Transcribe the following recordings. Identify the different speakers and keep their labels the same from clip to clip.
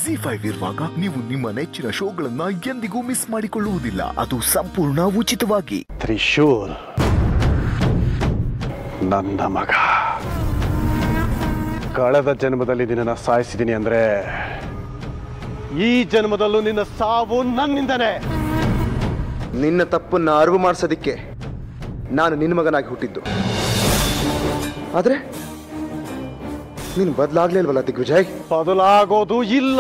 Speaker 1: G five ಇರುವಾಗ ನೀವು ನಿಮ್ಮ ನೆಚ್ಚಿನ ಶೋಗಳನ್ನ ಎಂದಿಗೂ ಮಿಸ್ ಮಾಡಿಕೊಳ್ಳುವುದಿಲ್ಲ ಅದು ಸಂಪೂರ್ಣ ಉಚಿತವಾಗಿ
Speaker 2: ತ್ರಿಶೂಲ್ ನನ್ನ ಮಗ ಕಳೆದ ಜನ್ಮದಲ್ಲಿ ನಿನ್ನನ್ನು ಸಾಯಿಸಿದ್ದೀನಿ ಅಂದ್ರೆ ಈ ಜನ್ಮದಲ್ಲೂ ನಿನ್ನ ಸಾವು ನನ್ನಿಂದನೇ
Speaker 3: ನಿನ್ನ ತಪ್ಪನ್ನ ಅರಿವು ಮಾಡಿಸೋದಿಕ್ಕೆ ನಾನು ನಿನ್ನ ಮಗನಾಗಿ ಹುಟ್ಟಿದ್ದು ಆದ್ರೆ ನೀನು ಬದಲಾಗ್ಲಿಲ್ವಲ್ಲ ದಿಗ್ವಿಜಯ್
Speaker 2: ಬದಲಾಗೋದು ಇಲ್ಲ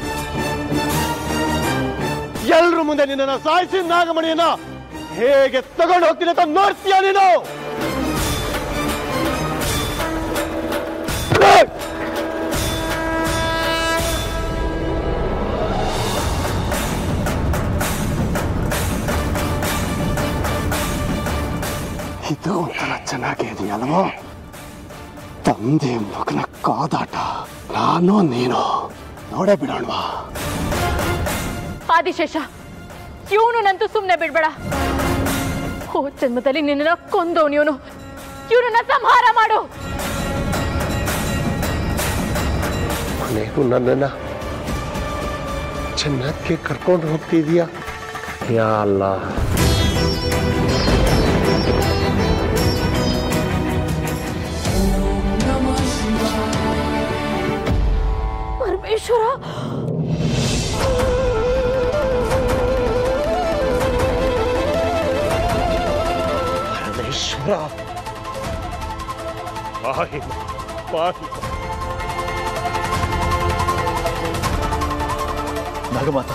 Speaker 2: ಎಲ್ರ ಮುಂದೆ ನಿನ್ನನ್ನು ಸಾಯಿಸಿ ನಾಗಮಣಿಯನ್ನ ಹೇಗೆ ತಗೊಂಡು ಹೋಗ್ತೀನಿ ಅಂತ ನೋಡ್ತೀಯ ನೀನು ಇದು ಒಂಥರ ಚೆನ್ನಾಗೇ ಇದೆಯಲ್ವೋ ತಂದೆ ಮಗನ ಕಾದಾಟ ನಾನು ನೀನು ನೋಡೇ ಬಿಡೋಣವಾ
Speaker 4: ಆದಿಶೇಷ ಇವನು ನಂತೂ ಸುಮ್ಮನೆ ಬಿಡ್ಬೇಡ ಹೋ ಜನ್ಮದಲ್ಲಿ ನಿನ್ನ ಕೊಂದವನು ಇವನು ಇವನನ್ನ ಸಂಹಾರ ಮಾಡು
Speaker 2: ಕೊನೆಗೂ ನನ್ನನ್ನ ಚೆನ್ನಾಗಿ ಕರ್ಕೊಂಡು ಹೋಗ್ತಿದೀಯಾ ಯಾ ಅಲ್ಲ
Speaker 4: ಪರಮೇಶ್ವರ
Speaker 2: ಪರಮೇಶ್ವರ ಪಾಹಿ ಪಾಹಿ
Speaker 1: ನಾಗಮಾತ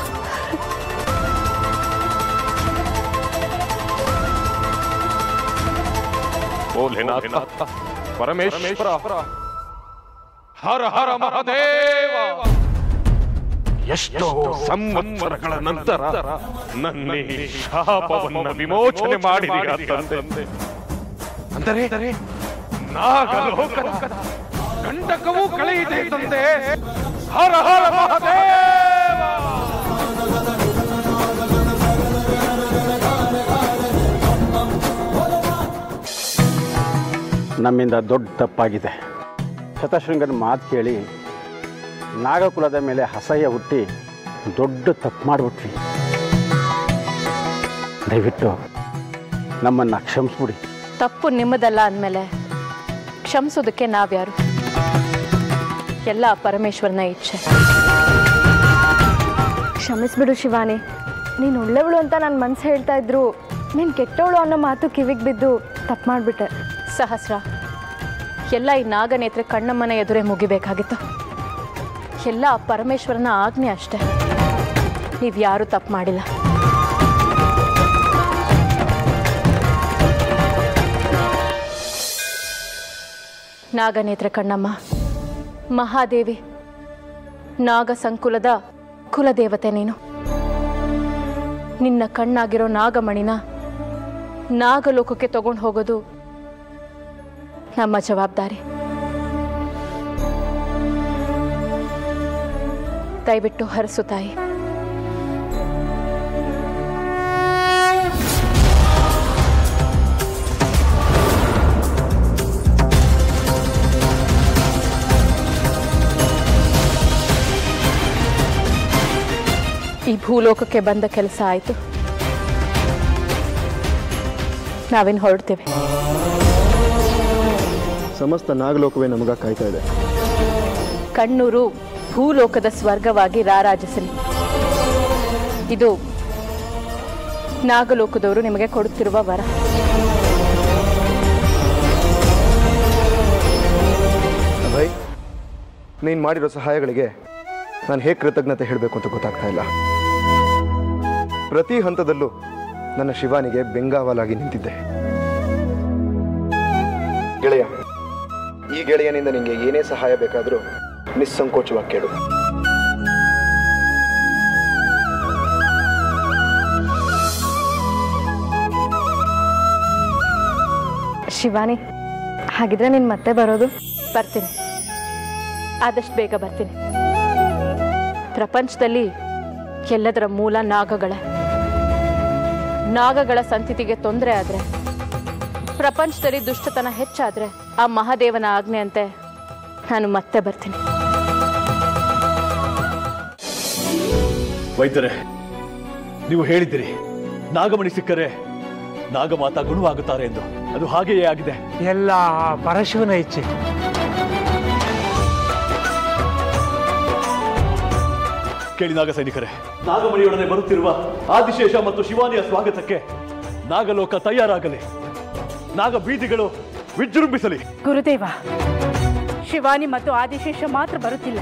Speaker 5: ಭೋಲೆನಾಥ ಪರಮೇಶ್ವರ ಹರ ಹರ ಮಹಾದೇವ ಎಷ್ಟೋ ಸಂವತ್ಸರಗಳ ನಂತರ ನನ್ನ ಈ ಶಾಪವನ್ನ ವಿಮೋಚನೆ ಮಾಡಿದೀಯ ತಂದೆ ಅಂದರೆ ನಾಗಲೋಕದ ಕಂಟಕವೂ ಕಳೆಯಿದೆ ತಂದೆ ಹರ ಹರ ಮಹಾದೇವ
Speaker 2: ನಮ್ಮಿಂದ ದೊಡ್ಡ ತಪ್ಪಾಗಿದೆ ಶತಶೃಂಗನ ಮಾತು ಕೇಳಿ ನಾಗಕುಲದ ಮೇಲೆ ಅಸಹ್ಯ ಹುಟ್ಟಿ ದೊಡ್ಡ ತಪ್ಪು ಮಾಡಿಬಿಟ್ವಿ ದಯವಿಟ್ಟು ನಮ್ಮನ್ನು ಕ್ಷಮಿಸ್ಬಿಡಿ
Speaker 4: ತಪ್ಪು ನಿಮ್ಮದಲ್ಲ ಅಂದಮೇಲೆ ಕ್ಷಮಿಸೋದಕ್ಕೆ ನಾವ್ಯಾರು ಎಲ್ಲ ಪರಮೇಶ್ವರನ ಇಚ್ಛೆ
Speaker 6: ಕ್ಷಮಿಸ್ಬಿಡು ಶಿವಾನಿ ನೀನು ಒಳ್ಳೆವಳು ಅಂತ ನನ್ನ ಮನ್ಸು ಹೇಳ್ತಾ ಇದ್ರು ನೀನು ಕೆಟ್ಟವಳು ಅನ್ನೋ ಮಾತು ಕಿವಿಗೆ ಬಿದ್ದು ತಪ್ಪು ಮಾಡಿಬಿಟ್ಟೆ
Speaker 4: ಸಹಸ್ರ ಎಲ್ಲ ಈ ನಾಗನೇತ್ರ ಕಣ್ಣಮ್ಮನ ಎದುರೇ ಮುಗಿಬೇಕಾಗಿತ್ತು ಎಲ್ಲ ಆ ಪರಮೇಶ್ವರನ ಆಜ್ಞೆ ಅಷ್ಟೆ ನೀವು ಯಾರೂ ತಪ್ಪು ಮಾಡಿಲ್ಲ ನಾಗನೇತ್ರ ಕಣ್ಣಮ್ಮ ಮಹಾದೇವಿ ನಾಗ ಸಂಕುಲದ ಕುಲದೇವತೆ ನೀನು ನಿನ್ನ ಕಣ್ಣಾಗಿರೋ ನಾಗಮಣಿನ ನಾಗಲೋಕಕ್ಕೆ ತಗೊಂಡು ಹೋಗೋದು ನಮ್ಮ ಜವಾಬ್ದಾರಿ ದಯವಿಟ್ಟು ಹರಸು ತಾಯಿ ಈ ಭೂಲೋಕಕ್ಕೆ ಬಂದ ಕೆಲಸ ಆಯಿತು ನಾವೇನು ಹೊರಡ್ತೇವೆ
Speaker 3: ಸಮಸ್ತ ನಾಗಲೋಕವೇ ನಮಗ ಕಾಯ್ತಾ ಇದೆ
Speaker 4: ಕಣ್ಣೂರು ಭೂಲೋಕದ ಸ್ವರ್ಗವಾಗಿ ರಾರಾಜಿಸಲಿ ಇದು ನಾಗಲೋಕದವರು ನಿಮಗೆ ಕೊಡುತ್ತಿರುವ ವರ
Speaker 3: ಅಭಯ್ ನೀನು ಮಾಡಿರೋ ಸಹಾಯಗಳಿಗೆ ನಾನು ಹೇಗೆ ಕೃತಜ್ಞತೆ ಹೇಳಬೇಕು ಅಂತ ಗೊತ್ತಾಗ್ತಾ ಇಲ್ಲ ಪ್ರತಿ ಹಂತದಲ್ಲೂ ನನ್ನ ಶಿವಾನಿಗೆ ಬೆಂಗಾವಲಾಗಿ ನಿಂತಿದ್ದೆ ಗೆಳೆಯ ಈ ಗೆಳೆಯನಿಂದ ನಿಮಗೆ ಏನೇ ಸಹಾಯ ಬೇಕಾದರೂ ನಿಸ್ಸಂಕೋಚವಾಗಿ ಕೇಳು
Speaker 6: ಶಿವಾನಿ ಹಾಗಿದ್ರೆ ನೀನು ಮತ್ತೆ ಬರೋದು
Speaker 4: ಬರ್ತೀನಿ ಆದಷ್ಟು ಬೇಗ ಬರ್ತೀನಿ ಪ್ರಪಂಚದಲ್ಲಿ ಎಲ್ಲದರ ಮೂಲ ನಾಗಗಳೇ ನಾಗಗಳ ಸಂತತಿಗೆ ತೊಂದರೆ ಆದರೆ ಪ್ರಪಂಚದಲ್ಲಿ ದುಷ್ಟತನ ಹೆಚ್ಚಾದರೆ ಆ ಮಹಾದೇವನ ಆಜ್ಞೆಯಂತೆ ನಾನು ಮತ್ತೆ ಬರ್ತೀನಿ
Speaker 7: ವೈದ್ಯರೇ ನೀವು ಹೇಳಿದ್ದೀರಿ ನಾಗಮಣಿ ಸಿಕ್ಕರೆ ನಾಗಮಾತ ಗುಣವಾಗುತ್ತಾರೆ ಎಂದು ಅದು ಹಾಗೆಯೇ ಆಗಿದೆ
Speaker 8: ಎಲ್ಲ ಪರಶಿವನ ಇಚ್ಛೆ
Speaker 7: ಕೇಳಿ ನಾಗ ಸೈನಿಕರೇ ನಾಗಮಣಿಯೊಡನೆ ಬರುತ್ತಿರುವ ಆದಿಶೇಷ ಮತ್ತು ಶಿವಾನಿಯ ಸ್ವಾಗತಕ್ಕೆ ನಾಗಲೋಕ ತಯಾರಾಗಲಿ ನಾಗ ಬೀದಿಗಳು ವಿಜೃಂಭಿಸಲಿ
Speaker 9: ಗುರುದೇವ ಶಿವಾನಿ ಮತ್ತು ಆದಿಶೇಷ ಮಾತ್ರ ಬರುತ್ತಿಲ್ಲ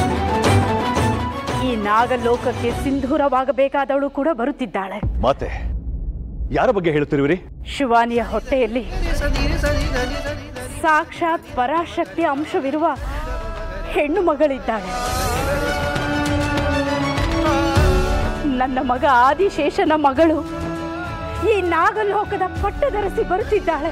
Speaker 9: ಈ ನಾಗಲೋಕಕ್ಕೆ ಸಿಂಧೂರವಾಗಬೇಕಾದವಳು ಕೂಡ ಬರುತ್ತಿದ್ದಾಳೆ
Speaker 7: ಮಾತೆ ಯಾರ ಬಗ್ಗೆ ಹೇಳುತ್ತಿರುವಿರಿ
Speaker 9: ಶಿವಾನಿಯ ಹೊಟ್ಟೆಯಲ್ಲಿ ಸಾಕ್ಷಾತ್ ಪರಾಶಕ್ತಿಯ ಅಂಶವಿರುವ ಹೆಣ್ಣು ಮಗಳಿದ್ದಾಳೆ ನನ್ನ ಮಗ ಆದಿಶೇಷನ ಮಗಳು ಈ ನಾಗಲೋಕದ ಪಟ್ಟಧರಿಸಿ ಬರುತ್ತಿದ್ದಾಳೆ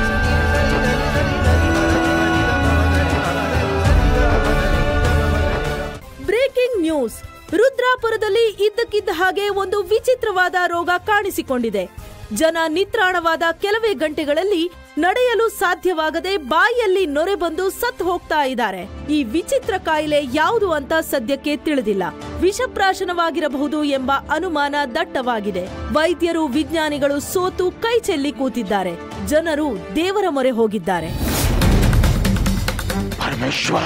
Speaker 10: ಬ್ರೇಕಿಂಗ್ ನ್ಯೂಸ್ ರುದ್ರಾಪುರದಲ್ಲಿ ಇದ್ದಕ್ಕಿದ್ದ ಹಾಗೆ ಒಂದು ವಿಚಿತ್ರವಾದ ರೋಗ ಕಾಣಿಸಿಕೊಂಡಿದೆ ಜನ ನಿತ್ರಾಣವಾದ ಕೆಲವೇ ಗಂಟೆಗಳಲ್ಲಿ ನಡೆಯಲು ಸಾಧ್ಯವಾಗದೆ ಬಾಯಿಯಲ್ಲಿ ನೊರೆ ಬಂದು ಸತ್ತು ಹೋಗ್ತಾ ಇದ್ದಾರೆ ಈ ವಿಚಿತ್ರ ಕಾಯಿಲೆ ಯಾವುದು ಅಂತ ಸದ್ಯಕ್ಕೆ ತಿಳಿದಿಲ್ಲ ವಿಷಪ್ರಾಶನವಾಗಿರಬಹುದು ಎಂಬ ಅನುಮಾನ ದಟ್ಟವಾಗಿದೆ ವೈದ್ಯರು ವಿಜ್ಞಾನಿಗಳು ಸೋತು ಕೈ ಚೆಲ್ಲಿ ಕೂತಿದ್ದಾರೆ ಜನರು ದೇವರ ಮೊರೆ ಹೋಗಿದ್ದಾರೆ
Speaker 5: ಪರಮೇಶ್ವರ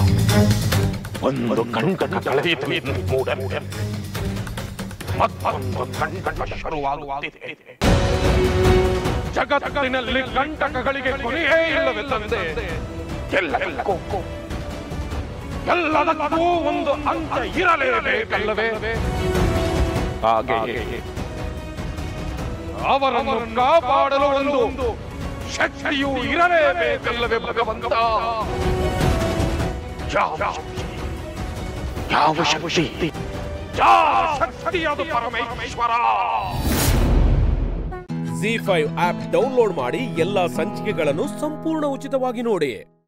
Speaker 5: ಒಂದು ಕಂಟಕ ಕಳೆಯಿತು ಇನ್ನು ಕೂಡಲೇ ಮತ್ತೊಂದು ಕಂಟಕ ಶುರುವಾಗುತ್ತಿದೆ ಜಗತ್ತಿನಲ್ಲಿ ಕಂಟಕಗಳಿಗೆ ಕೊನೆಯೇ ಇಲ್ಲವೇ ತಂದೆ ಎಲ್ಲದಕ್ಕೂ ಎಲ್ಲದಕ್ಕೂ ಒಂದು ಅಂತ್ಯ ಇರಲೇಬೇಕಲ್ಲವೇ ಹಾಗೆಯೇ ಅವರನ್ನು ಕಾಪಾಡಲು ಒಂದು ಶಕ್ತಿಯೂ ಇರಲೇಬೇಕಲ್ಲವೇ ಭಗವಂತ ಯಾವ ಶಕ್ತಿ? ಯಾವ ಶಕ್ತಿ ಯಾವ ಶಕ್ತಿಯಾದ Parameshwara
Speaker 11: Zee five app download ಮಾಡಿ ಎಲ್ಲಾ ಸಂಚಿಕೆಗಳನ್ನು ಸಂಪೂರ್ಣ ಉಚಿತವಾಗಿ ನೋಡಿ